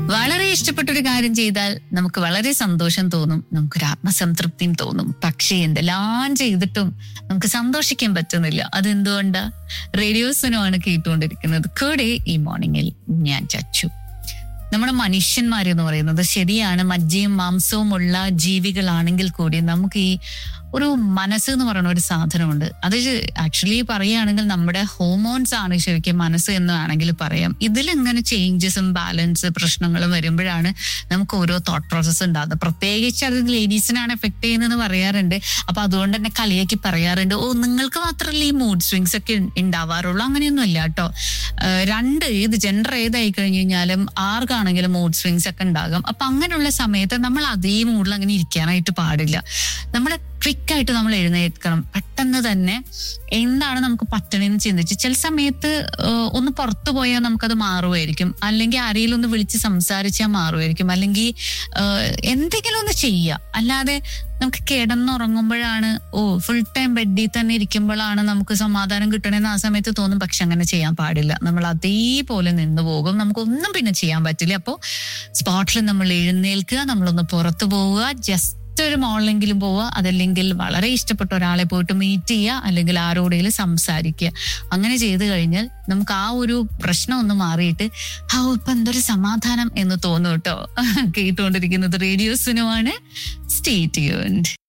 വളരെ ഇഷ്ടപ്പെട്ട ഒരു കാര്യം ചെയ്താൽ നമുക്ക് വളരെ സന്തോഷം തോന്നും നമുക്കൊരു ആത്മസംതൃപ്തിയും തോന്നും പക്ഷേ എന്തെല്ലാം ചെയ്തിട്ടും നമുക്ക് സന്തോഷിക്കാൻ പറ്റുന്നില്ല അതെന്തുകൊണ്ടാ റേഡിയോസിനുമാണ് കേട്ടുകൊണ്ടിരിക്കുന്നത് കൂടെ ഈ മോർണിംഗിൽ ഞാൻ ചച്ചു നമ്മുടെ മനുഷ്യന്മാരെന്ന് പറയുന്നത് ശരിയാണ് മജ്ജയും മാംസവും ഉള്ള ജീവികളാണെങ്കിൽ കൂടി നമുക്ക് ഈ ഒരു മനസ്സ് എന്ന് പറയുന്ന ഒരു സാധനമുണ്ട് അത് ആക്ച്വലി പറയുകയാണെങ്കിൽ നമ്മുടെ ഹോർമോൺസ് ആണ് ശരിക്കും മനസ്സ് എന്ന് വേണമെങ്കിൽ പറയാം ഇതിലിങ്ങനെ ചേഞ്ചസും ബാലൻസ് പ്രശ്നങ്ങളും വരുമ്പോഴാണ് നമുക്ക് ഓരോ തോട്ട് പ്രോസസ്സ് ഉണ്ടാകുന്നത് പ്രത്യേകിച്ച് അത് ലേഡീസിനാണ് എഫക്ട് ചെയ്യുന്നതെന്ന് പറയാറുണ്ട് അപ്പൊ അതുകൊണ്ട് തന്നെ കളിയാക്കി പറയാറുണ്ട് ഓ നിങ്ങൾക്ക് മാത്രമല്ല ഈ മൂഡ് സ്വിങ്സ് ഒക്കെ ഉണ്ടാവാറുള്ളൂ അങ്ങനെയൊന്നും ഇല്ല കേട്ടോ ഏഹ് രണ്ട് ഏത് ജെൻഡർ ഏതായി കഴിഞ്ഞു കഴിഞ്ഞാലും ആർക്കാണെങ്കിലും മൂഡ് സ്വിങ്സ് ഒക്കെ ഉണ്ടാകും അപ്പൊ അങ്ങനെയുള്ള സമയത്ത് നമ്മൾ അതേ മൂഡിൽ അങ്ങനെ ഇരിക്കാനായിട്ട് പാടില്ല നമ്മൾ ക്വിക്കായിട്ട് നമ്മൾ എഴുന്നേൽക്കണം പെട്ടെന്ന് തന്നെ എന്താണ് നമുക്ക് പറ്റണെന്ന് ചിന്തിച്ച് ചില സമയത്ത് ഏഹ് ഒന്ന് പുറത്തു പോയാൽ നമുക്കത് മാറുമായിരിക്കും അല്ലെങ്കിൽ ആരെങ്കിലും ഒന്ന് വിളിച്ച് സംസാരിച്ചാൽ മാറുമായിരിക്കും അല്ലെങ്കിൽ ഏഹ് എന്തെങ്കിലും ഒന്ന് ചെയ്യുക അല്ലാതെ നമുക്ക് കിടന്നുറങ്ങുമ്പോഴാണ് ഓ ഫുൾ ടൈം ബെഡിൽ തന്നെ ഇരിക്കുമ്പോഴാണ് നമുക്ക് സമാധാനം കിട്ടണമെന്ന് ആ സമയത്ത് തോന്നും പക്ഷെ അങ്ങനെ ചെയ്യാൻ പാടില്ല നമ്മൾ അതേപോലെ നിന്ന് പോകും നമുക്കൊന്നും പിന്നെ ചെയ്യാൻ പറ്റില്ല അപ്പോൾ സ്പോട്ടിൽ നമ്മൾ എഴുന്നേൽക്കുക നമ്മളൊന്ന് പുറത്തു പോവുക ജസ്റ്റ് ഒരു മോളിലെങ്കിലും പോവുക അതല്ലെങ്കിൽ വളരെ ഇഷ്ടപ്പെട്ട ഒരാളെ പോയിട്ട് മീറ്റ് ചെയ്യുക അല്ലെങ്കിൽ ആരോടെങ്കിലും സംസാരിക്കുക അങ്ങനെ ചെയ്തു കഴിഞ്ഞാൽ നമുക്ക് ആ ഒരു പ്രശ്നം ഒന്ന് മാറിയിട്ട് ആ ഇപ്പൊ എന്തൊരു സമാധാനം എന്ന് തോന്നും കേട്ടോ കേട്ടുകൊണ്ടിരിക്കുന്നത് റേഡിയോസിനുമാണ് സ്റ്റേ ട്യൂൺഡ്